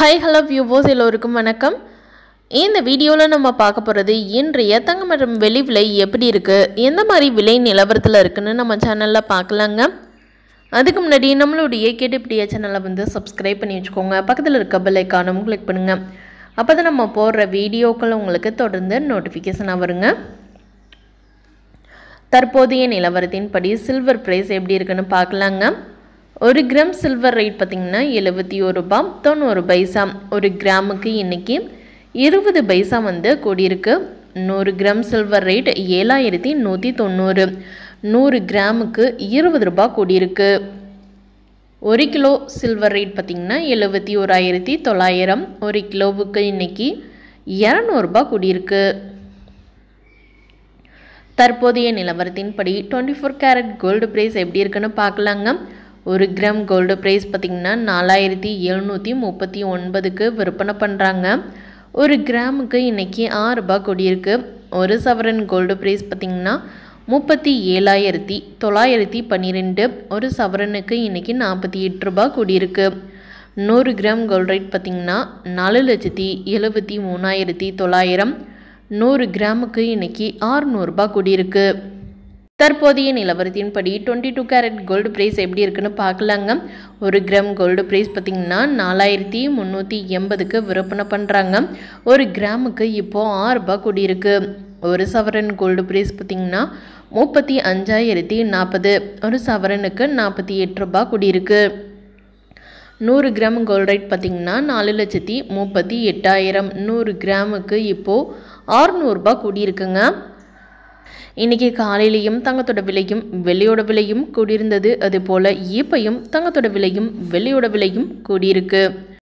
hi hello வியூவோஸ் எல்லோருக்கும் வணக்கம் இந்த வீடியோவில் நம்ம பார்க்க போகிறது இன்றைய தங்கம் மற்றும் வெளி விலை எப்படி இருக்குது எந்த மாதிரி விலை நிலவரத்தில் இருக்குன்னு நம்ம சேனலில் பார்க்கலாங்க அதுக்கு முன்னாடி நம்மளுடைய கேட்டுப்பிடிய சேனலை வந்து சப்ஸ்கிரைப் பண்ணி வச்சுக்கோங்க பக்கத்தில் இருக்க பெல் ஐக்கானும் கிளிக் பண்ணுங்கள் அப்போ தான் நம்ம போடுற வீடியோக்கள் உங்களுக்கு தொடர்ந்து நோட்டிஃபிகேஷனாக வருங்க தற்போதைய நிலவரத்தின்படி சில்வர் ப்ரைஸ் எப்படி இருக்குன்னு பார்க்கலாங்க ஒரு கிராம் சில்வர் ரேட் பார்த்திங்கன்னா எழுபத்தி ஒரு ரூபாய் தொண்ணூறு பைசா ஒரு கிராமுக்கு இன்றைக்கி இருபது பைசா வந்து கூடியிருக்கு நூறு கிராம் சில்வர் ரேட் ஏழாயிரத்தி நூற்றி தொண்ணூறு நூறு கிராமுக்கு இருபது ரூபாய் கூடியிருக்கு ஒரு கிலோ சில்வர் ரேட் பார்த்திங்கன்னா எழுபத்தி ஓராயிரத்தி தொள்ளாயிரம் ஒரு கிலோவுக்கு இன்றைக்கி இரநூறுபா கூடியிருக்கு தற்போதைய நிலவரத்தின்படி twenty four carat gold price எப்படி இருக்குன்னு பார்க்கலாங்க ஒரு கிராம் கோல்டு ப்ரைஸ் பார்த்திங்கன்னா நாலாயிரத்தி எழுநூற்றி முப்பத்தி ஒன்பதுக்கு விற்பனை பண்ணுறாங்க ஒரு கிராமுக்கு இன்றைக்கி ஆறு ரூபாய் கொடியிருக்கு ஒரு சவரன் கோல்டு ப்ரைஸ் பார்த்திங்கன்னா முப்பத்தி ஏழாயிரத்தி தொள்ளாயிரத்தி பன்னிரெண்டு ஒரு சவரனுக்கு இன்றைக்கி நாற்பத்தி எட்டு ரூபாய் கூடியிருக்கு நூறு கிராம் கோல்டு ரேட் பார்த்திங்கன்னா நாலு லட்சத்தி எழுபத்தி மூணாயிரத்தி தொள்ளாயிரம் நூறு கிராமுக்கு இன்றைக்கி ஆறுநூறுபா கூடியிருக்கு தற்போதைய நிலவரத்தின்படி twenty two carat gold price எப்படி இருக்குன்னு பார்க்கலாங்க ஒரு கிராம் கோல்டு ப்ரைஸ் பார்த்திங்கன்னா நாலாயிரத்தி முந்நூற்றி எண்பதுக்கு விற்பனை பண்ணுறாங்க ஒரு கிராமுக்கு இப்போது ஆறு ரூபாய் கூடியிருக்கு ஒரு சவரன் கோல்டு ப்ரைஸ் பார்த்திங்கன்னா முப்பத்தி அஞ்சாயிரத்தி நாற்பது ஒரு சவரனுக்கு நாற்பத்தி எட்டு ரூபாய் கூடியிருக்கு நூறு கிராம் கோல்ட் ரேட் பார்த்திங்கன்னா நாலு லட்சத்தி முப்பத்தி எட்டாயிரம் நூறு கிராமுக்கு இப்போது ஆறுநூறுபா கூடியிருக்குங்க இன்றைக்கி காலையிலையும் தங்கத்தோட விலையும் வெள்ளியோட விலையும் கூடியிருந்தது அதுபோல் இப்பையும் தங்கத்தோட விலையும் வெள்ளியோட விலையும் கூடியிருக்கு